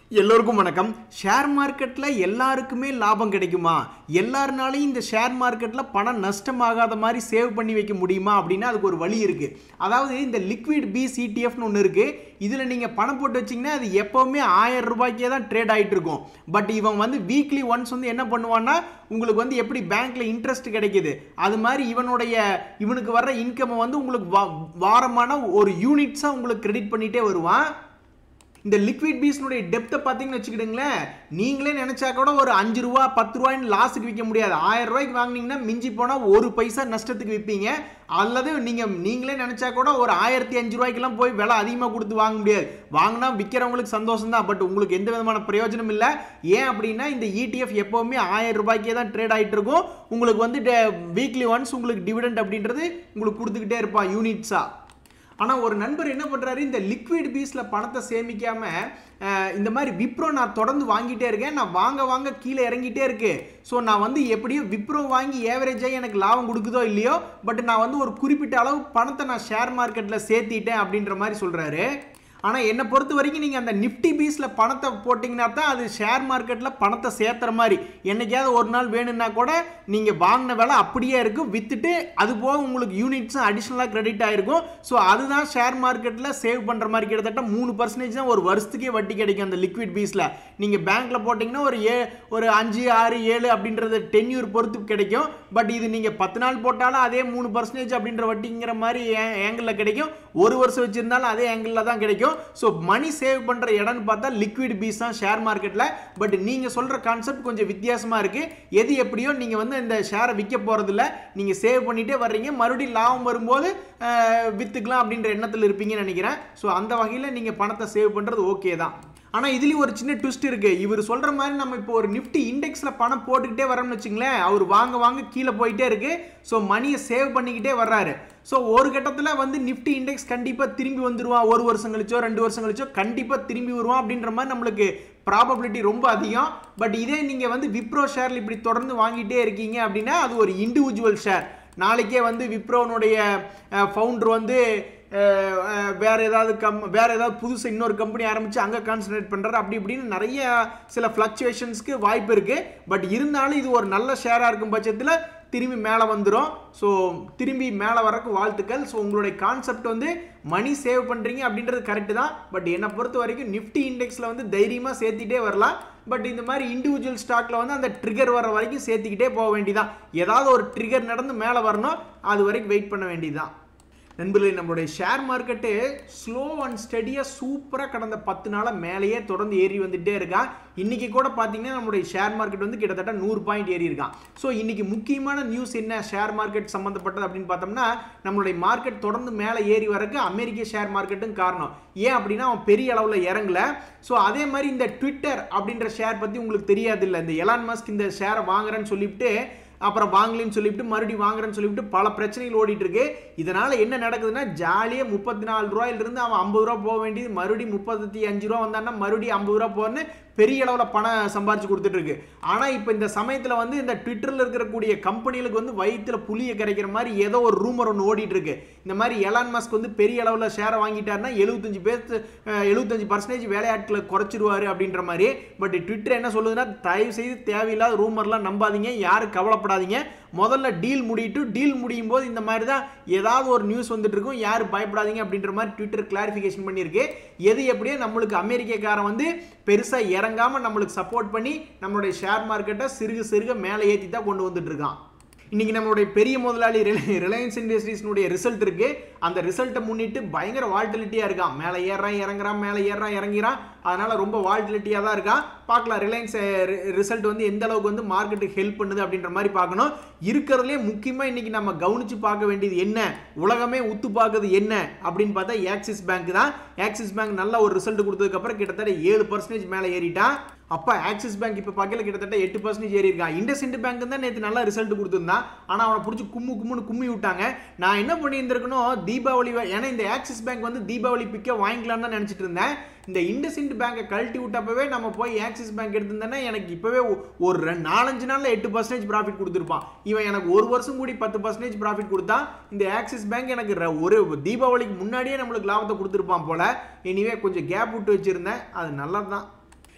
எல்லோருக்கும் வணக்கம் ஷேர் மார்க்கெட்டில் எல்லாருக்குமே லாபம் கிடைக்குமா எல்லாருனாலையும் இந்த ஷேர் மார்க்கெட்டில் பணம் நஷ்டமாகாத மாதிரி சேவ் பண்ணி வைக்க முடியுமா அப்படின்னா அதுக்கு ஒரு வழி இருக்குது அதாவது இந்த லிக்விட் பி சிடிஎஃப்னு ஒன்று இருக்குது இதில் நீங்கள் பணம் போட்டு வச்சிங்கன்னா அது எப்போவுமே ஆயிரம் ரூபாய்க்கே தான் ட்ரேட் ஆகிட்டு இருக்கும் பட் இவன் வந்து வீக்லி ஒன்ஸ் வந்து என்ன பண்ணுவான்னா உங்களுக்கு வந்து எப்படி பேங்க்கில் இன்ட்ரெஸ்ட் கிடைக்குது அது மாதிரி இவனுடைய இவனுக்கு வர்ற இன்கம்மை வந்து உங்களுக்கு வா- வாரமான ஒரு யூனிட்ஸாக உங்களுக்கு கிரெடிட் பண்ணிகிட்டே வருவான் இந்த லிக்விட் பீஸ்னுடைய டெப்த்தை பார்த்தீங்கன்னு வச்சுக்கிடுங்களேன் நீங்களே நினைச்சா கூட ஒரு அஞ்சு ரூபா பத்து ரூபாய்னு லாஸுக்கு விற்க முடியாது ஆயிரம் ரூபாய்க்கு வாங்குனீங்கன்னா மிஞ்சி போனால் ஒரு பைசா நஷ்டத்துக்கு விற்பீங்க அல்லது நீங்கள் நீங்களே நினைச்சா கூட ஒரு ஆயிரத்தி அஞ்சு ரூபாய்க்கெல்லாம் போய் விலை அதிகமாக கொடுத்து வாங்க முடியாது வாங்கினா விற்கிறவங்களுக்கு சந்தோஷம் தான் பட் உங்களுக்கு எந்த விதமான பிரயோஜனம் இல்லை ஏன் அப்படின்னா இந்த இடிஎஃப் எப்போவுமே ஆயிரம் ரூபாய்க்கே தான் ட்ரேட் ஆகிட்டு இருக்கும் உங்களுக்கு வந்து வீக்லி ஒன்ஸ் உங்களுக்கு டிவிடெண்ட் அப்படின்றது உங்களுக்கு கொடுத்துக்கிட்டே இருப்பான் யூனிட்ஸாக ஆனால் ஒரு நண்பர் என்ன பண்ணுறாரு இந்த லிக்விட் பீஸில் பணத்தை சேமிக்காம அஹ், இந்த மாதிரி விப்ரோ நான் தொடர்ந்து வாங்கிட்டே இருக்கேன் நான் வாங்க வாங்க கீழே இறங்கிட்டே இருக்கு ஸோ நான் வந்து எப்படியோ விப்ரோ வாங்கி ஏவரேஜாக எனக்கு லாபம் கொடுக்குதோ இல்லையோ பட் நான் வந்து ஒரு குறிப்பிட்ட அளவு பணத்தை நான் ஷேர் மார்க்கெட்டில் சேர்த்திட்டேன் அப்படின்ற மாதிரி சொல்கிறாரு ஆனால் என்னை பொறுத்த வரைக்கும் நீங்கள் அந்த நிஃப்டி பீஸில் பணத்தை போட்டிங்கன்னா தான் அது ஷேர் மார்க்கெட்டில் பணத்தை சேர்த்துற மாதிரி என்னைக்காவது ஒரு நாள் வேணும்னா கூட நீங்கள் வாங்கின விலை அப்படியே இருக்கும் விற்றுட்டு அது போக உங்களுக்கு யூனிட்ஸும் அடிஷ்னலாக கிரெடிட் ஆகிருக்கும் ஸோ அதுதான் ஷேர் மார்க்கெட்டில் சேவ் பண்ணுற மாதிரி கிட்டத்தட்ட மூணு பர்சன்டேஜ் தான் ஒரு வருஷத்துக்கே வட்டி கிடைக்கும் அந்த லிக்விட் பீஸில் நீங்கள் பேங்க்கில் போட்டிங்கன்னா ஒரு ஏ ஒரு அஞ்சு ஆறு ஏழு அப்படின்றது டென்யூர் பொறுத்து கிடைக்கும் பட் இது நீங்கள் பத்து நாள் போட்டாலும் அதே மூணு பர்சன்டேஜ் அப்படின்ற வட்டிங்கிற மாதிரி ஏங்கிளில் கிடைக்கும் ஒரு வருஷம் வச்சிருந்தாலும் அதே ஆங்கிளில் தான் கிடைக்கும் ஸோ மணி சேவ் பண்ணுற இடம்னு பார்த்தா லிக்விட் பீஸ் தான் ஷேர் மார்க்கெட்டில் பட் நீங்கள் சொல்கிற கான்செப்ட் கொஞ்சம் வித்தியாசமாக இருக்குது எது எப்படியோ நீங்கள் வந்து இந்த ஷேரை விற்க போகிறதில்ல நீங்கள் சேவ் பண்ணிகிட்டே வர்றீங்க மறுபடியும் லாபம் வரும்போது அஹ், வித்துக்கலாம் அப்படின்ற எண்ணத்தில் இருப்பீங்கன்னு நினைக்கிறேன் ஸோ அந்த வகையில் நீங்கள் பணத்தை சேவ் பண்ணுறது ஓகே தான் ஆனால் இதுலேயும் ஒரு சின்ன ட்விஸ்ட் இருக்கு இவர் சொல்ற மாதிரி நம்ம இப்போ ஒரு நிஃப்டி இண்டெக்ஸில் பணம் போட்டுக்கிட்டே வரோம்னு வச்சுங்களேன் அவர் வாங்க வாங்க கீழே போயிட்டே இருக்கு ஸோ மணியை சேவ் பண்ணிக்கிட்டே வர்றாரு ஸோ ஒரு கட்டத்தில் வந்து நிஃப்டி இண்டெக்ஸ் கண்டிப்பாக திரும்பி வந்துருவான் ஒரு வருஷம் கழிச்சோ ரெண்டு வருஷம் கழிச்சோ கண்டிப்பாக திரும்பி வருவான் அப்படின்ற மாதிரி நம்மளுக்கு ப்ராபபிலிட்டி ரொம்ப அதிகம் பட் இதே நீங்கள் வந்து விப்ரோ ஷேரில் இப்படி தொடர்ந்து வாங்கிட்டே இருக்கீங்க அப்படின்னா அது ஒரு இண்டிவிஜுவல் ஷேர் நாளைக்கே வந்து விப்ரோனுடைய ஃபவுண்டர் வந்து அஹ், அஹ், வேற ஏதாவது கம் வேற ஏதாவது புதுசு இன்னொரு கம்பெனி ஆரம்பிச்சு அங்கே கான்சன்ட்ரேட் பண்ணுறாரு அப்படி இப்படின்னு நிறைய சில ஃப்ளக்சுவேஷன்ஸ்க்கு வாய்ப்பு இருக்கு பட் இருந்தாலும் இது ஒரு நல்ல ஷேராக இருக்கும் பட்சத்தில் திரும்பி மேலே வந்துடும் ஸோ திரும்பி மேலே வரக்கு வாழ்த்துக்கள் ஸோ உங்களுடைய கான்செப்ட் வந்து மணி சேவ் பண்ணுறீங்க அப்படின்றது கரெக்டு தான் பட் என்னை பொறுத்த வரைக்கும் நிஃப்டி இண்டெக்ஸில் வந்து தைரியமாக சேர்த்திட்டே வரலாம் பட் இந்த மாதிரி இண்டிவிஜுவல் ஸ்டாக்ல வந்து அந்த ட்ரிகர் வர வரைக்கும் சேர்த்துக்கிட்டே போக வேண்டியதான் ஏதாவது ஒரு ட்ரிகர் நடந்து மேலே வரணும் அது வரைக்கும் வெயிட் பண்ண வேண்டியதுதான் நண்பர்களே நம்மளுடைய ஷேர் மார்க்கெட்டு ஸ்லோ அண்ட் ஸ்டடியாக சூப்பராக கடந்த பத்து நாளாக மேலேயே தொடர்ந்து ஏறி வந்துட்டே இருக்கான் இன்னைக்கு கூட பார்த்தீங்கன்னா நம்மளுடைய ஷேர் மார்க்கெட் வந்து கிட்டத்தட்ட நூறு பாயிண்ட் ஏறி இருக்கான் ஸோ இன்னைக்கு முக்கியமான நியூஸ் என்ன ஷேர் மார்க்கெட் சம்மந்தப்பட்டது அப்படின்னு பார்த்தோம்னா நம்மளுடைய மார்க்கெட் தொடர்ந்து மேலே ஏறி வரக்கு அமெரிக்க ஷேர் மார்க்கெட்டும் காரணம் ஏன் அப்படின்னா அவன் பெரிய அளவில் இறங்கல ஸோ அதே மாதிரி இந்த ட்விட்டர் அப்படின்ற ஷேர் பற்றி உங்களுக்கு தெரியாது இல்லை இந்த எலான் மஸ்க் இந்த ஷேரை வாங்குறேன்னு சொல்லிவிட்டு அப்புறம் வாங்கலின்னு சொல்லிவிட்டு மறுபடியும் வாங்குறேன்னு சொல்லிவிட்டு பல பிரச்சனைகள் ஓடிட்டு இருக்கு இதனால என்ன நடக்குதுன்னா ஜாலியாக முப்பத்தி நாலு ரூபாயிலிருந்து அவன் ஐம்பது ரூபா போக வேண்டியது மறுபடியும் முப்பத்தி அஞ்சு ரூபா வந்தான்னா மறுபடியும் ஐம்பது ரூபா போன்னு பெரிய அளவில் பணம் சம்பாரிச்சு கொடுத்துட்டு இருக்கு ஆனால் இப்போ இந்த சமயத்தில் வந்து இந்த ட்விட்டரில் இருக்கக்கூடிய கம்பெனிகளுக்கு வந்து வயிற்றுல புளியை கரைக்கிற மாதிரி ஏதோ ஒரு ரூமர் ஒன்று ஓடிட்டு இருக்கு இந்த மாதிரி எலான் மஸ்க் வந்து பெரிய அளவில் ஷேரை வாங்கிட்டாருன்னா எழுபத்தஞ்சு பேர் எழுபத்தஞ்சு பர்சன்டேஜ் வேலையாட்களை குறைச்சிருவாரு அப்படின்ற மாதிரி பட் ட்விட்டர் என்ன சொல்லுதுன்னா தயவு செய்து தேவையில்லாத ரூமர்லாம் நம்பாதீங்க யாரும் கவலைப்படாதீங்க முதல்ல டீல் முடியிட்டு டீல் முடியும் போது இந்த மாதிரி தான் ஏதாவது ஒரு நியூஸ் வந்துட்டு இருக்கும் யாரும் பயப்படாதீங்க அப்படின்ற மாதிரி ட்விட்டர் கிளாரிஃபிகேஷன் பண்ணியிருக்கு எது எப்படியோ நம்மளுக்கு அமெரிக்கக்காரன் வந்து பெருசாக இறங்காம நம்மளுக்கு சப்போர்ட் பண்ணி நம்மளுடைய ஷேர் மார்க்கெட்டை சிறுக சிறுக மேலே ஏற்றி தான் கொண்டு வந்துட்டு இருக்கான் இன்னைக்கு நம்மளுடைய பெரிய முதலாளி ரிலையன்ஸ் இண்டஸ்ட்ரீஸ்னுடைய ரிசல்ட் இருக்கு அந்த ரிசல்ட்டை முன்னிட்டு பயங்கர வால்டிலிட்டியாக இருக்கான் மேலே ஏறான் இறங்குறான் மேலே ஏறான் இறங்கிறான் அதனால ரொம்ப வால்டிலிட்டியாக தான் இருக்கான் பார்க்கலாம் ரிலையன்ஸ் ரிசல்ட் வந்து எந்த அளவுக்கு வந்து மார்க்கெட்டுக்கு ஹெல்ப் பண்ணுது அப்படின்ற மாதிரி பார்க்கணும் இருக்கிறதுலே முக்கியமாக இன்னைக்கு நம்ம கவனிச்சு பார்க்க வேண்டியது என்ன உலகமே உத்து பார்க்குறது என்ன அப்படின்னு பார்த்தா ஆக்சிஸ் பேங்க் தான் ஆக்சிஸ் பேங்க் நல்ல ஒரு ரிசல்ட் கொடுத்ததுக்கப்புறம் கிட்டத்தட்ட ஏழு பர்சன்டேஜ் மேலே ஏறிட்டான் அப்போ ஆக்சிஸ் பேங்க் இப்போ பார்க்கல கிட்டத்தட்ட எட்டு பர்சன்டேஜ் ஏறி இருக்கான் இண்டஸ்இண்ட் பேங்க் தான் நேற்று நல்லா ரிசல்ட் கொடுத்துருந்தான் ஆனால் அவனை பிடிச்சி கும்மு கும்முன்னு கும்மி விட்டாங்க நான் என்ன பண்ணியிருந்திருக்கணும் தீபாவளி வ- ஏன்னா இந்த ஆக்சிஸ் பேங்க் வந்து தீபாவளி பிக்க வாங்கிக்கலாம்னு தான் நினச்சிட்டு இருந்தேன் இந்த இண்டஸ்இண்ட் பேங்கை கழட்டி விட்டப்பவே நம்ம போய் ஆக்சிஸ் பேங்க் எடுத்திருந்தேன்னா எனக்கு இப்போவே ஒரு ரெண்டு நாலஞ்சு நாளில் எட்டு பர்சன்டேஜ் ப்ராஃபிட் கொடுத்துருப்பான் இவன் எனக்கு ஒரு வருஷம் கூடி பத்து பர்சன்டேஜ் ப்ராஃபிட் கொடுத்தா இந்த ஆக்சிஸ் பேங்க் எனக்கு ர- ஒரு தீபாவளிக்கு முன்னாடியே நம்மளுக்கு லாபத்தை கொடுத்துருப்பான் போல எனிவே கொஞ்சம் கேப் விட்டு வச்சிருந்தேன் அது நல்லது தான்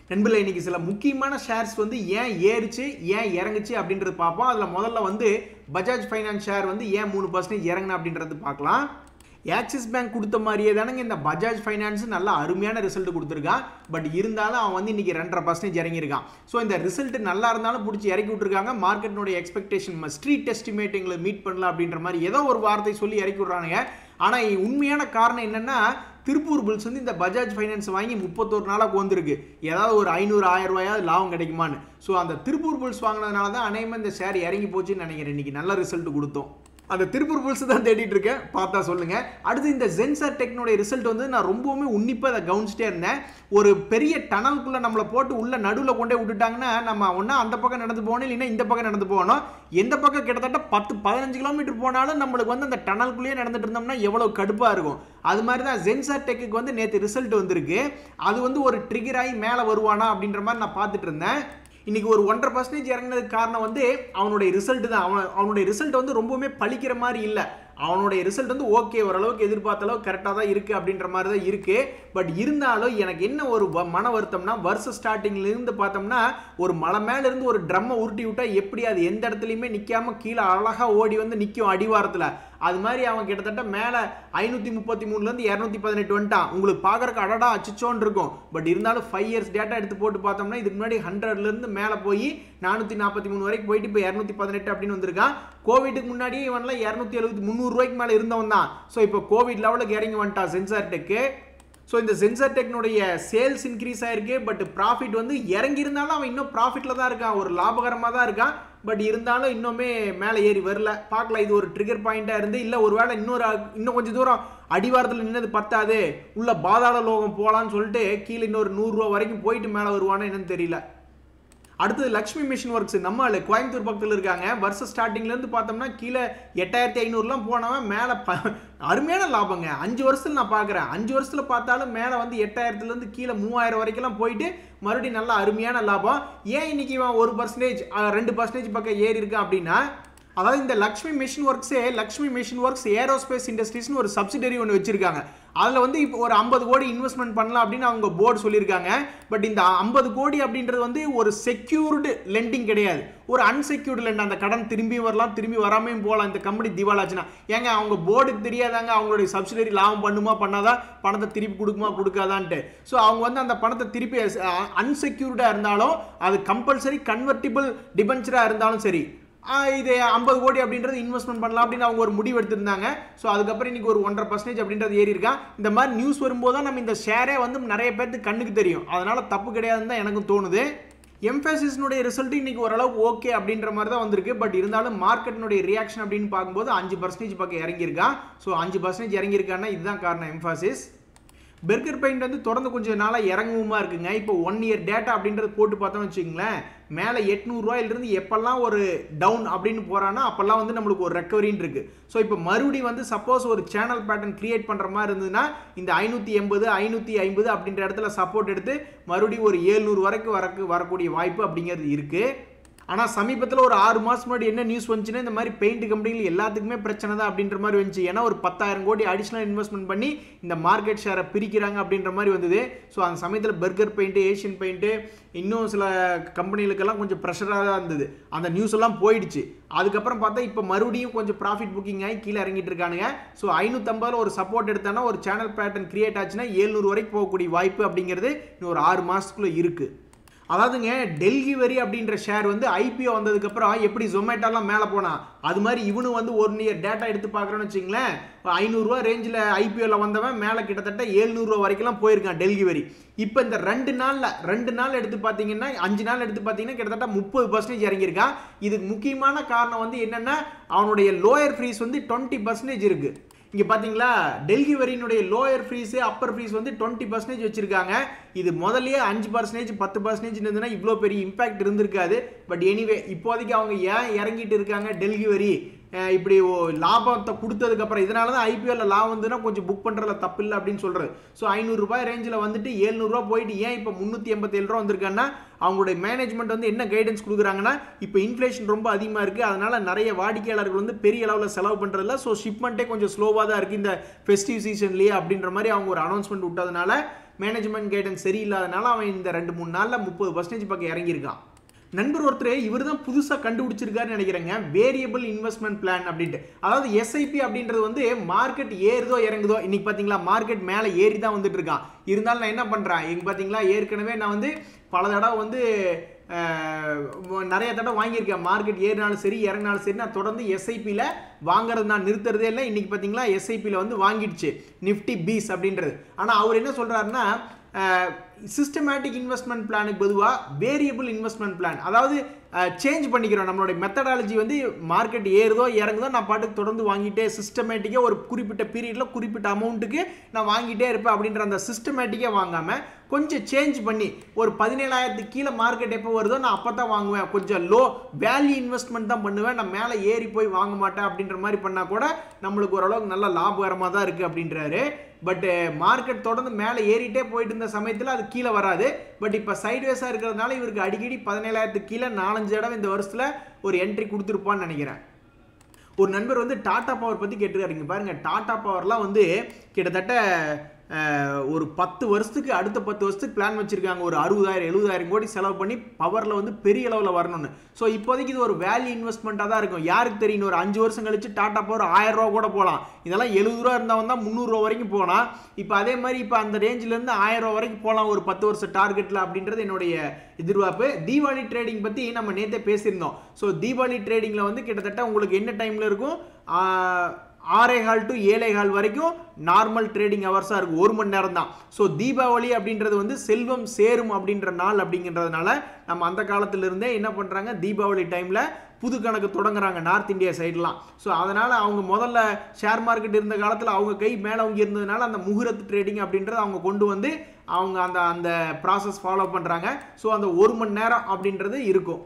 நண்பர்களே இன்னைக்கு சில முக்கியமான ஷேர்ஸ் வந்து ஏன் ஏறுச்சு ஏன் இறங்குச்சு அப்படின்றது பார்ப்போம் அதில் முதல்ல வந்து பஜாஜ் ஃபைனான்ஸ் ஷேர் வந்து ஏன் மூணு பர்சன்டேஜ் இறங்குன அப்படின்றது பார்க்கலாம் ஆக்சிஸ் பேங்க் கொடுத்த மாதிரியே தானங்க இந்த பஜாஜ் ஃபைனான்ஸ் நல்ல அருமையான ரிசல்ட் கொடுத்துருக்கான் பட் இருந்தாலும் அவன் வந்து இன்னைக்கு ரெண்டரை பர்சன்டேஜ் இறங்கியிருக்கான் ஸோ இந்த ரிசல்ட் நல்லா இருந்தாலும் பிடிச்சி இறக்கி விட்டுருக்காங்க மார்க்கெட்டினுடைய எக்ஸ்பெக்டேஷன் ஸ்ட்ரீட் எஸ்டிமேட்டிங்களை மீட் பண்ணலாம் அப்படின்ற மாதிரி ஏதோ ஒரு வார்த்தை சொல்லி இறக்கி விட்றானுங்க ஆனால் உண்மையான காரணம் என்னன்னா திருப்பூர் புல்ஸ் வந்து இந்த பஜாஜ் ஃபைனான்ஸ் வாங்கி முப்பத்தோரு நாளாக வந்திருக்கு ஏதாவது ஒரு ஐநூறு ஆயிரம் ரூபாயாவது லாபம் கிடைக்குமான்னு ஸோ அந்த திருப்பூர் புல்ஸ் வாங்கினதுனால தான் அநேகமாக இந்த ஷேர் இறங்கி போச்சுன்னு நினைக்கிறேன் இன்னைக்கு நல்ல ரிசல்ட் கொடுத்தோம் அந்த திருப்பூர் புல்ஸ் தான் தேடிட்டு இருக்கேன் பார்த்தா சொல்லுங்க அடுத்து இந்த ஜென்சார் டெக்னோட ரிசல்ட் வந்து நான் ரொம்பவுமே உன்னிப்பாக அதை கவனிச்சிட்டே இருந்தேன் ஒரு பெரிய டனலுக்குள்ள நம்மளை போட்டு உள்ள நடுவில் கொண்டே விட்டுட்டாங்கன்னா நம்ம ஒன்றா அந்த பக்கம் நடந்து போகணும் இல்லைன்னா இந்த பக்கம் நடந்து போகணும் எந்த பக்கம் கிட்டத்தட்ட பத்து பதினஞ்சு கிலோமீட்டர் போனாலும் நம்மளுக்கு வந்து அந்த டனலுக்குள்ளேயே நடந்துட்டு இருந்தோம்னா எவ்வளோ கடுப்பாக இருக்கும் அது மாதிரி தான் ஜென்சார் டெக்குக்கு வந்து நேற்று ரிசல்ட் வந்திருக்கு அது வந்து ஒரு ட்ரிகர் ஆகி மேலே வருவானா அப்படின்ற மாதிரி நான் பார்த்துட்டு இருந்தேன் இன்னைக்கு ஒரு ஒன்றரை பர்சன்டேஜ் இறங்கினதுக்கு காரணம் வந்து அவனுடைய ரிசல்ட் தான் அவன் அவனுடைய ரிசல்ட் வந்து ரொம்பவுமே பழிக்கிற மாதிரி இல்லை அவனுடைய ரிசல்ட் வந்து ஓகே ஓரளவுக்கு எதிர்பார்த்த அளவுக்கு கரெக்டாக தான் இருக்குது அப்படின்ற மாதிரி தான் இருக்குது பட் இருந்தாலும் எனக்கு என்ன ஒரு வ- மன வருத்தம்னா வருஷ ஸ்டார்டிங்ல இருந்து பார்த்தோம்னா ஒரு மலை மேல இருந்து ஒரு ட்ரம்மை உருட்டி விட்டா எப்படி அது எந்த இடத்துலையுமே நிற்காம கீழே அழகாக ஓடி வந்து நிற்கும் அடிவாரத்தில் அது மாதிரி அவன் கிட்டத்தட்ட மேலே ஐநூற்றி முப்பத்தி மூணுலேருந்து இரநூத்தி பதினெட்டு வந்துட்டான் உங்களுக்கு பார்க்குறக்கு அடடா அச்சிச்சோன்னு இருக்கும் பட் இருந்தாலும் ஃபைவ் இயர்ஸ் டேட்டா எடுத்து போட்டு பார்த்தோம்னா இதுக்கு முன்னாடி ஹண்ட்ரட்லேருந்து மேலே போய் நானூற்றி நாற்பத்தி மூணு வரைக்கும் போயிட்டு இப்போ இரநூத்தி பதினெட்டு அப்படின்னு வந்திருக்கான் கோவிடுக்கு முன்னாடி இவன்லாம் இரநூத்தி எழுபத்தி முந்நூறுரூவாய்க்கு மேலே இருந்தவன் தான் ஸோ இப்போ கோவிட் லெவலுக்கு இறங்கி வந்துட்டான் சென்சார் டெக்கு ஸோ இந்த சென்சார் டெக்னுடைய சேல்ஸ் இன்க்ரீஸ் ஆயிருக்கு பட் ப்ராஃபிட் வந்து இறங்கி இருந்தாலும் அவன் இன்னும் ப்ராஃபிட்டில் தான் இருக்கான் ஒரு லாபகரமாக தான் இருக்கான் பட் இருந்தாலும் இன்னுமே மேலே ஏறி வரல பார்க்கலாம் இது ஒரு ட்ரிகர் பாயிண்ட்டாக இருந்து இல்லை ஒருவேளை இன்னொரு அ- இன்னும் கொஞ்சம் தூரம் அடிவாரத்தில் நின்னது பத்தாது உள்ள பாதாள லோகம் போகலான்னு சொல்லிட்டு கீழே இன்னொரு நூறுரூவா வரைக்கும் போயிட்டு மேலே வருவானு என்னன்னு தெரியல அடுத்தது லக்ஷ்மி மிஷின் ஒர்க்ஸ் நம்ம ஆளு கோயம்புத்தூர் பக்கத்தில் இருக்காங்க வருஷம் ஸ்டார்டிங்லேருந்து பார்த்தோம்னா கீழே எட்டாயிரத்தி ஐநூறுலாம் போனவன் மேலே ப அருமையான லாபங்க அஞ்சு வருஷத்துல நான் பார்க்குறேன் அஞ்சு வருஷத்துல பார்த்தாலும் மேலே வந்து எட்டாயிரத்துலேருந்து கீழே மூவாயிரம் வரைக்கும்லாம் போயிட்டு மறுபடியும் நல்ல அருமையான லாபம் ஏன் இன்னைக்கு இவன் ஒரு பர்சன்டேஜ் ரெண்டு பர்சன்டேஜ் பக்கம் ஏறி இருக்கான் அப்படின்னா அதாவது இந்த லக்ஷ்மி மிஷின் ஒர்க்ஸே லக்ஷ்மி மிஷின் ஒர்க்ஸ் ஏரோஸ்பேஸ் இண்டஸ்ட்ரீஸ்னு ஒரு சப்சிடரி ஒன்று வச்சிருக்காங்க அதில் வந்து இப்போ ஒரு ஐம்பது கோடி இன்வெஸ்ட்மெண்ட் பண்ணலாம் அப்படின்னு அவங்க போர்டு சொல்லியிருக்காங்க பட் இந்த ஐம்பது கோடி அப்படின்றது வந்து ஒரு செக்யூர்டு லெண்டிங் கிடையாது ஒரு அன்செக்யூர்டு லெண்ட் அந்த கடன் திரும்பி வரலாம் திரும்பி வராமையும் போகலாம் இந்த கம்பெனி திவாலாச்சுன்னா ஏங்க அவங்க போர்டுக்கு தெரியாதாங்க அவங்களுடைய சப்சிடரி லாபம் பண்ணுமா பண்ணாதா பணத்தை திருப்பி கொடுக்குமா கொடுக்காதான்ட்டு ஸோ அவங்க வந்து அந்த பணத்தை திருப்பி அன்செக்யூர்டாக இருந்தாலும் அது கம்பல்சரி கன்வெர்டிபிள் டிபென்ச்சராக இருந்தாலும் சரி ஆஹ் இது ஐம்பது கோடி அப்படின்றது இன்வெஸ்ட்மெண்ட் பண்ணலாம் அப்படின்னு அவங்க ஒரு முடிவு எடுத்திருந்தாங்க ஸோ அதுக்கப்புறம் இன்னைக்கு ஒரு ஒன்றரை பர்சன்டேஜ் அப்படின்றது ஏறி இருக்கான் இந்த மாதிரி நியூஸ் வரும்போது தான் நம்ம இந்த ஷேரே வந்து நிறைய பேருக்கு கண்ணுக்கு தெரியும் அதனால தப்பு கிடையாதுன்னு தான் எனக்கும் தோணுது எம்ஃபேசிஸ்னுடைய ரிசல்ட் இன்னைக்கு ஓரளவுக்கு ஓகே அப்படின்ற மாதிரி தான் வந்திருக்கு பட் இருந்தாலும் மார்க்கெட்டினுடைய ரியாக்ஷன் அப்படின்னு பார்க்கும்போது அஞ்சு பர்சன்டேஜ் பக்கம் இறங்கியிருக்கான் ஸோ அஞ்சு பர்சன்டேஜ் இறங்கியிருக்கான்னா இதுதான் காரணம் எம்ஃபாசிஸ் பெர்கர் பெயிண்ட் வந்து தொடர்ந்து கொஞ்சம் நாளாக இறங்குமா இருக்குங்க இப்போ ஒன் இயர் டேட்டா அப்படின்றது போட்டு பார்த்தோம்னு வச்சுங்களேன் மேலே எட்நூறுரூவாயிலிருந்து எப்பெல்லாம் ஒரு டவுன் அப்படின்னு போகிறான்னா அப்போல்லாம் வந்து நம்மளுக்கு ஒரு ரெக்கவரின்னு இருக்கு ஸோ இப்போ மறுபடியும் வந்து சப்போஸ் ஒரு சேனல் பேட்டர்ன் கிரியேட் பண்ணுற மாதிரி இருந்ததுன்னா இந்த ஐநூற்றி எண்பது ஐநூற்றி ஐம்பது அப்படின்ற இடத்துல சப்போர்ட் எடுத்து மறுபடியும் ஒரு ஏழ்நூறு வரைக்கும் வரக்கு வரக்கூடிய வாய்ப்பு அப்படிங்கிறது இருக்குது ஆனால் சமீபத்தில் ஒரு ஆறு மாதம் முன்னாடி என்ன நியூஸ் வந்துச்சுன்னா இந்த மாதிரி பெயிண்ட் கம்பெனிகள் எல்லாத்துக்குமே பிரச்சனை தான் அப்படின்ற மாதிரி வந்துச்சு ஏன்னா ஒரு பத்தாயிரம் கோடி அடிஷ்னல் இன்வெஸ்ட்மெண்ட் பண்ணி இந்த மார்க்கெட் ஷேரை பிரிக்கிறாங்க அப்படின்ற மாதிரி வந்தது ஸோ அந்த சமயத்தில் பர்கர் பெயிண்ட்டு ஏஷியன் பெயிண்ட்டு இன்னும் சில கம்பெனிகளுக்கெல்லாம் கொஞ்சம் ப்ரெஷராக தான் இருந்தது அந்த நியூஸ் எல்லாம் போயிடுச்சு அதுக்கப்புறம் பார்த்தா இப்போ மறுபடியும் கொஞ்சம் ப்ராஃபிட் புக்கிங் ஆகி கீழே இறங்கிட்டு இருக்கானுங்க ஸோ ஐநூற்றம்பதில் ஒரு சப்போர்ட் எடுத்தானா ஒரு சேனல் பேட்டர்ன் கிரியேட் ஆச்சுன்னா ஏழ்நூறு வரைக்கும் போகக்கூடிய வாய்ப்பு அப்படிங்கிறது இன்னும் ஒரு ஆறு மாதத்துக்குள்ளே இருக்குது அதாவதுங்க டெல்லி வரி அப்படின்ற ஷேர் வந்து ஐபிஓ வந்ததுக்கப்புறம் எப்படி ஜொமேட்டோலாம் மேலே போனா அது மாதிரி இவனு வந்து ஒன் இயர் டேட்டா எடுத்து பார்க்குறோன்னு வச்சுங்களேன் ஐநூறுரூவா ரேஞ்சில் ஐபிஓவில் வந்தவன் மேலே கிட்டத்தட்ட ஏழ்நூறுவா வரைக்கும்லாம் போயிருக்கான் டெல்லி வரி இப்போ இந்த ரெண்டு நாளில் ரெண்டு நாள் எடுத்து பார்த்தீங்கன்னா அஞ்சு நாள் எடுத்து பார்த்தீங்கன்னா கிட்டத்தட்ட முப்பது பர்சன்டேஜ் இறங்கியிருக்கான் இதுக்கு முக்கியமான காரணம் வந்து என்னென்னா அவனுடைய லோயர் ஃப்ரீஸ் வந்து டுவெண்ட்டி பர்சன்டேஜ் இருக்குது இங்கே பார்த்தீங்களா டெல்லி வரியினுடைய லோயர் ஃப்ரீஸு அப்பர் ஃப்ரீஸ் வந்து டுவெண்ட்டி பர்சன்டேஜ் வச்சிருக்காங்க இது முதல்லயே அஞ்சு பர்சன்டேஜ் பத்து பர்சன்டேஜ் இருந்ததுன்னா இவ்வளோ பெரிய இம்பாக்ட் இருந்திருக்காது பட் எனிவே இப்போதைக்கு அவங்க ஏன் இறங்கிட்டு இருக்காங்க டெல்லி வரி அஹ் இப்படி ஓ- லாபத்தை கொடுத்ததுக்கப்புறம் இதனால தான் ஐபிஎல்ல லாபம் வந்துன்னா கொஞ்சம் புக் பண்ணுறதுல தப்பு இல்லை அப்படின்னு சொல்கிறது ஸோ ஐநூறுரூபாய் ரேஞ்சில் வந்துட்டு ஏழ்நூறுரூவா போயிட்டு ஏன் இப்போ முந்நூற்றி எண்பத்தேழு ரூபா வந்திருக்காங்கன்னா அவங்களுடைய மேனேஜ்மெண்ட் வந்து என்ன கைடன்ஸ் கொடுக்குறாங்கன்னா இப்போ இன்ஃப்ளேஷன் ரொம்ப அதிகமாக இருக்குது அதனால நிறைய வாடிக்கையாளர்கள் வந்து பெரிய அளவில் செலவு பண்ணுறதில்ல ஸோ ஷிப்மெண்ட்டே கொஞ்சம் ஸ்லோவாக தான் இருக்குது இந்த ஃபெஸ்டிவ் சீசன்லேயே அப்படின்ற மாதிரி அவங்க ஒரு அனௌன்ஸ்மெண்ட் விட்டதுனால மேனேஜ்மெண்ட் கைடன்ஸ் சரியில்லாதனால அவன் இந்த ரெண்டு மூணு நாளில் முப்பது பர்சன்டேஜ் பக்கம் இறங்கியிருக்கான் நண்பர் ஒருத்தர் இவர் தான் புதுசாக கண்டுபிடிச்சிருக்காருன்னு நினைக்கிறேங்க வேரியபிள் இன்வெஸ்ட்மெண்ட் பிளான் அப்படின்ட்டு அதாவது எஸ்ஐபி அப்படின்றது வந்து மார்க்கெட் ஏறுதோ இறங்குதோ இன்னைக்கு பார்த்தீங்களா மார்க்கெட் மேலே ஏறி தான் வந்துட்டு இருக்கான் இருந்தாலும் நான் என்ன பண்ணுறேன் இங்கே பார்த்தீங்களா ஏற்கனவே நான் வந்து பல தடவை வந்து அஹ், நிறைய தடவை வாங்கியிருக்கேன் மார்க்கெட் ஏறினாலும் சரி இறங்கினாலும் சரி நான் தொடர்ந்து எஸ்ஐபியில் வாங்குறது நான் நிறுத்துறதே இல்லை இன்னைக்கு பார்த்தீங்களா எஸ்ஐபியில் வந்து வாங்கிடுச்சு நிஃப்டி பீஸ் அப்படின்றது ஆனால் அவர் என்ன சொல்கிறாருன்னா சிஸ்டமேட்டிக் இன்வெஸ்ட்மெண்ட் பிளானுக்கு பொதுவாக வேரியபிள் இன்வெஸ்ட்மெண்ட் பிளான் அதாவது சேஞ்ச் பண்ணிக்கிறோம் நம்மளுடைய மெத்தடாலஜி வந்து மார்க்கெட் ஏறுதோ இறங்குதோ நான் பாட்டுக்கு தொடர்ந்து வாங்கிட்டே சிஸ்டமேட்டிக்காக ஒரு குறிப்பிட்ட பீரியடில் குறிப்பிட்ட அமௌண்ட்டுக்கு நான் வாங்கிட்டே இருப்பேன் அப்படின்ற அந்த சிஸ்டமேட்டிக்காக வாங்காமல் கொஞ்சம் சேஞ்ச் பண்ணி ஒரு பதினேழாயிரத்துக்கு கீழே மார்க்கெட் எப்போ வருதோ நான் அப்போ தான் வாங்குவேன் கொஞ்சம் லோ வேல்யூ இன்வெஸ்ட்மெண்ட் தான் பண்ணுவேன் நான் மேலே ஏறி போய் வாங்க மாட்டேன் அப்படின்ற மாதிரி பண்ணால் கூட நம்மளுக்கு ஓரளவுக்கு நல்ல லாபகரமாக தான் இருக்குது அப்படின்றாரு பட் மார்க்கெட் தொடர்ந்து மேலே ஏறிட்டே போயிட்டு இருந்த சமயத்தில் அது கீழே வராது பட் இப்போ சைட்வேஸாக இருக்கிறதுனால இவருக்கு அடிக்கடி பதினேழாயிரத்துக்கு கீழே நாலஞ்சு தடவை இந்த வருஷத்தில் ஒரு என்ட்ரி கொடுத்துருப்பான்னு நினைக்கிறேன் ஒரு நண்பர் வந்து டாடா பவர் பற்றி கேட்டிருக்காருங்க பாருங்க டாடா பவர்லாம் வந்து கிட்டத்தட்ட அஹ், ஒரு பத்து வருஷத்துக்கு அடுத்த பத்து வருஷத்துக்கு பிளான் வச்சிருக்காங்க ஒரு அறுபதாயிரம் எழுபதாயிரம் கோடி செலவு பண்ணி பவரில் வந்து பெரிய அளவில் வரணும்னு ஸோ இப்போதைக்கு இது ஒரு வேல்யூ இன்வெஸ்ட்மெண்ட்டாக தான் இருக்கும் யாருக்கு தெரியும் ஒரு அஞ்சு வருஷம் கழிச்சு டாடா பவர் ஆயிரம் ரூபா கூட போகலாம் இதெல்லாம் எழுபது ரூபா இருந்தவன் தான் முந்நூறுரூவா வரைக்கும் போகலாம் இப்போ அதே மாதிரி இப்போ அந்த ரேஞ்சிலேருந்து ஆயிரம் ரூபா வரைக்கும் போகலாம் ஒரு பத்து வருஷம் டார்கெட்டில் அப்படின்றது என்னுடைய எதிர்பார்ப்பு தீபாவளி ட்ரேடிங் பற்றி நம்ம நேற்றே பேசியிருந்தோம் ஸோ தீபாவளி ட்ரேடிங்கில் வந்து கிட்டத்தட்ட உங்களுக்கு என்ன டைமில் இருக்கும் ஆஹ், ஆறே கால் டு ஏழே கால் வரைக்கும் நார்மல் ட்ரேடிங் ஹவர்ஸாக இருக்கும் ஒரு மணி நேரம் தான் ஸோ தீபாவளி அப்படின்றது வந்து செல்வம் சேரும் அப்படின்ற நாள் அப்படிங்கிறதுனால நம்ம அந்த காலத்திலிருந்தே என்ன பண்ணுறாங்க தீபாவளி டைமில் புது கணக்கு தொடங்குறாங்க நார்த் இந்தியா சைட்லாம் ஸோ அதனால் அவங்க முதல்ல ஷேர் மார்க்கெட் இருந்த காலத்தில் அவங்க கை மேலே அவங்க இருந்ததுனால அந்த முகூர்த்த ட்ரேடிங் அப்படின்றத அவங்க கொண்டு வந்து அவங்க அந்த அந்த ப்ராசஸ் ஃபாலோ பண்ணுறாங்க ஸோ அந்த ஒரு மணி நேரம் அப்படின்றது இருக்கும்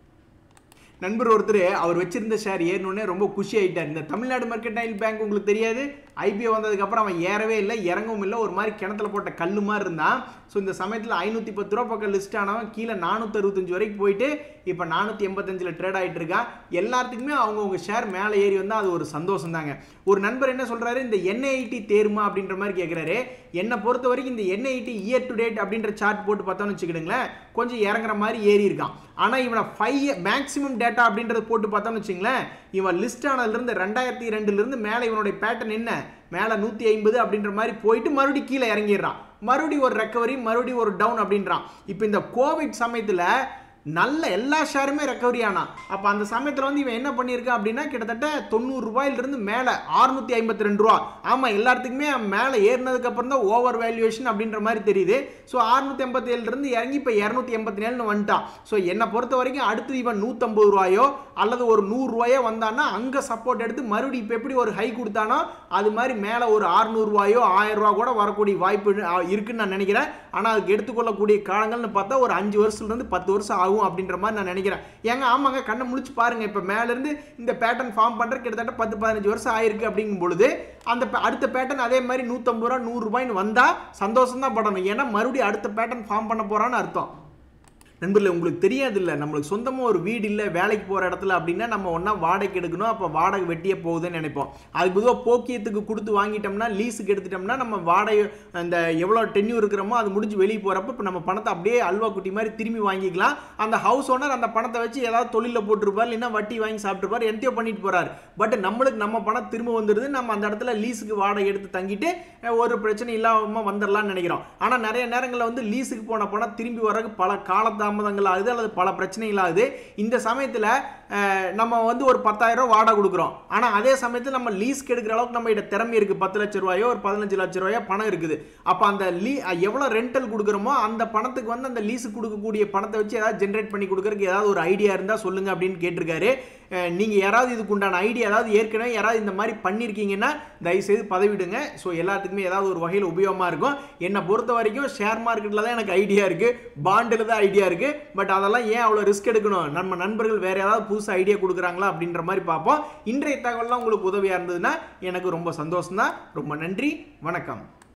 நண்பர் ஒருத்தர் அவர் வச்சிருந்த ஷேர் ஏறினோடனே ரொம்ப குஷி ஆயிட்டார் இந்த தமிழ்நாடு மெர்கன்டைல் பேங்க் உங்களுக்கு தெரியாது ஐபிஓ வந்ததுக்கப்புறம் அவன் ஏறவே இல்லை இறங்கவும் இல்லை ஒரு மாதிரி கிணத்துல போட்ட கல்லு மாதிரி இருந்தான் ஸோ இந்த சமயத்தில் ஐநூற்றி பத்து ரூபா பக்கம் லிஸ்ட் ஆனவன் கீழே நானூற்றி அறுபத்தஞ்சு வரைக்கும் போயிட்டு இப்போ நானூற்றி எண்பத்தஞ்சில் ட்ரேட் ஆகிட்டு இருக்கான் எல்லாத்துக்குமே அவங்கவுங்க ஷேர் மேலே ஏறி வந்தால் அது ஒரு சந்தோஷம் தாங்க ஒரு நண்பர் என்ன சொல்கிறாரு இந்த என்ஐடி தேருமா அப்படின்ற மாதிரி கேட்குறாரு என்னை பொறுத்த வரைக்கும் இந்த என்ஐடி இயர் டு டேட் அப்படின்ற சார்ட் போட்டு பார்த்தோம்னு வச்சுக்கிடுங்களேன் கொஞ்சம் இறங்குற மாதிரி ஏறி இருக்கான் ஆனால் இவனை ஃபைவ் மேக்ஸிமம் டேட்டா அப்படின்றத போட்டு பார்த்தோம்னு வச்சுங்களேன் இவன் லிஸ்ட் ஆனதுலேருந்து ரெண்டாயிரத்தி ரெண்டுலேருந்து மேலே இவனுடைய பேட்டர்ன் என்ன மேலே நூற்றி ஐம்பது அப்படின்ற மாதிரி போயிட்டு மறுபடியும் கீழே இறங்கிடுறான் மறுபடியும் ஒரு ரெக்கவரி மறுபடியும் ஒரு டவுன் அப்படின்றான் இப்போ இந்த கோவிட் சமயத்தில் நல்ல எல்லா ஷேருமே ரெக்கவரி ஆனான் அப்போ அந்த சமயத்தில் வந்து இவன் என்ன பண்ணியிருக்கான் அப்படின்னா கிட்டத்தட்ட தொண்ணூறு ரூபாயிலிருந்து மேலே அறுநூத்தி ஐம்பத்தி ரெண்டு ரூபா ஆமாம் எல்லாத்துக்குமே மேலே ஏறினதுக்கு அப்புறம் தான் ஓவர் வேல்யூவேஷன் அப்படின்ற மாதிரி தெரியுது ஸோ அறுநூத்தி எண்பத்தி ஏழுலேருந்து இறங்கி இப்போ இரநூத்தி எண்பத்தி ஏழுன்னு வந்துட்டான் ஸோ என்னை பொறுத்த வரைக்கும் அடுத்து இவன் நூற்றம்பது ரூபாயோ அல்லது ஒரு நூறுரூவாயோ வந்தான்னா அங்கே சப்போர்ட் எடுத்து மறுபடியும் இப்போ எப்படி ஒரு ஹை கொடுத்தானோ அது மாதிரி மேலே ஒரு அறுநூறுவாயோ ஆயிரம் ரூபா கூட வரக்கூடிய வாய்ப்பு அஹ், இருக்குன்னு நான் நினைக்கிறேன் ஆனால் அதுக்கு எடுத்துக்கொள்ளக்கூடிய காலங்கள்னு பார்த்தா ஒரு அஞ்சு வருஷத்துலேருந்து பத்து வருஷம் ஆகும் அப்படின்ற மாதிரி நான் நினைக்கிறேன் ஏங்க ஆமாங்க கண்ணை முழிச்சு பாருங்க இப்போ மேலேருந்து இந்த பேட்டர்ன் ஃபார்ம் பண்ணுற கிட்டத்தட்ட பத்து பதினஞ்சு வருஷம் ஆயிருக்கு அப்படிங்கும் பொழுது அந்த பே- அடுத்த பேட்டர்ன் அதே மாதிரி நூற்றம்பது ரூபா நூறுரூபாய்னு வந்தால் சந்தோஷம் தான் படணும் ஏன்னா மறுபடியும் அடுத்த பேட்டர்ன் ஃபார்ம் பண்ண போகிறான்னு அர்த்தம் நண்பர்களே உங்களுக்கு தெரியாது இல்லை நம்மளுக்கு சொந்தமாக ஒரு வீடு இல்லை வேலைக்கு போகிற இடத்துல அப்படின்னா நம்ம ஒன்றா வாடகைக்கு எடுக்கணும் அப்போ வாடகை வெட்டியே போகுதுன்னு நினைப்போம் அதுக்கு பொதுவாக போக்கியத்துக்கு கொடுத்து வாங்கிட்டோம்னா லீஸுக்கு எடுத்துட்டோம்னா நம்ம வாடகை அந்த எவ்வளோ டென்யூர் இருக்கிறோமோ அது முடிஞ்சு வெளியே போகிறப்ப இப்போ நம்ம பணத்தை அப்படியே அல்வா குட்டி மாதிரி திரும்பி வாங்கிக்கலாம் அந்த ஹவுஸ் ஓனர் அந்த பணத்தை வச்சு ஏதாவது தொழிலில் போட்டிருப்பார் இல்லைன்னா வட்டி வாங்கி சாப்பிட்டுருப்பார் என்த்தையோ பண்ணிட்டு போறாரு பட் நம்மளுக்கு நம்ம பணம் திரும்ப வந்துடுது நம்ம அந்த இடத்துல லீஸுக்கு வாடகை எடுத்து தங்கிட்டு அஹ், ஒரு பிரச்சனை இல்லாமல் வந்துடலாம்னு நினைக்கிறோம் ஆனால் நிறைய நேரங்களில் வந்து லீஸுக்கு போன பணம் திரும்பி வர்றதுக்கு பல காலதாமதங்கள் ஆகுது அல்லது பல பிரச்சனைகள் ஆகுது இந்த சமயத்தில் நம்ம வந்து ஒரு பத்தாயிரம் ரூபாய் வாடகை கொடுக்குறோம் ஆனால் அதே சமயத்தில் நம்ம லீஸ்க்கு எடுக்கிற அளவுக்கு நம்ம கிட்ட திறமை இருக்குது பத்து லட்ச ரூபாயோ ஒரு பதினஞ்சு லட்ச ரூபாயோ பணம் இருக்குது அப்போ அந்த லீ எவ்வளோ ரெண்டல் கொடுக்குறோமோ அந்த பணத்துக்கு வந்து அந்த லீஸுக்கு கொடுக்கக்கூடிய பணத்தை வச்சு ஏதாவது ஜென்ரேட் பண்ணி கொடுக்கறதுக்கு ஏதாவது ஒரு ஐடியா இருந்தால் சொல்லுங்க அப்படின்னு கேட்டிருக்காரு நீங்கள் யாராவது இதுக்கு உண்டான ஐடியா ஏதாவது ஏற்கனவே யாராவது இந்த மாதிரி பண்ணியிருக்கீங்கன்னா தயவுசெய்து பதவிடுங்க ஸோ எல்லாத்துக்குமே ஏதாவது ஒரு வகையில் உபயோகமாக இருக்கும் என்னை பொறுத்த வரைக்கும் ஷேர் மார்க்கெட்டில் தான் எனக்கு ஐடியா இருக்குது பாண்டில் தான் ஐடியா இருக்குது பட் அதெல்லாம் ஏன் அவ்வளோ ரிஸ்க் எடுக்கணும் நம்ம நண்பர்கள் வேறு ஏதாவது புதுசு ஐடியா கொடுக்குறாங்களா அப்படின்ற மாதிரி பார்ப்போம் இன்றைய தகவல்லாம் உங்களுக்கு உதவியாக இருந்ததுன்னா எனக்கு ரொம்ப சந்தோஷம் தான் ரொம்ப நன்றி வணக்கம்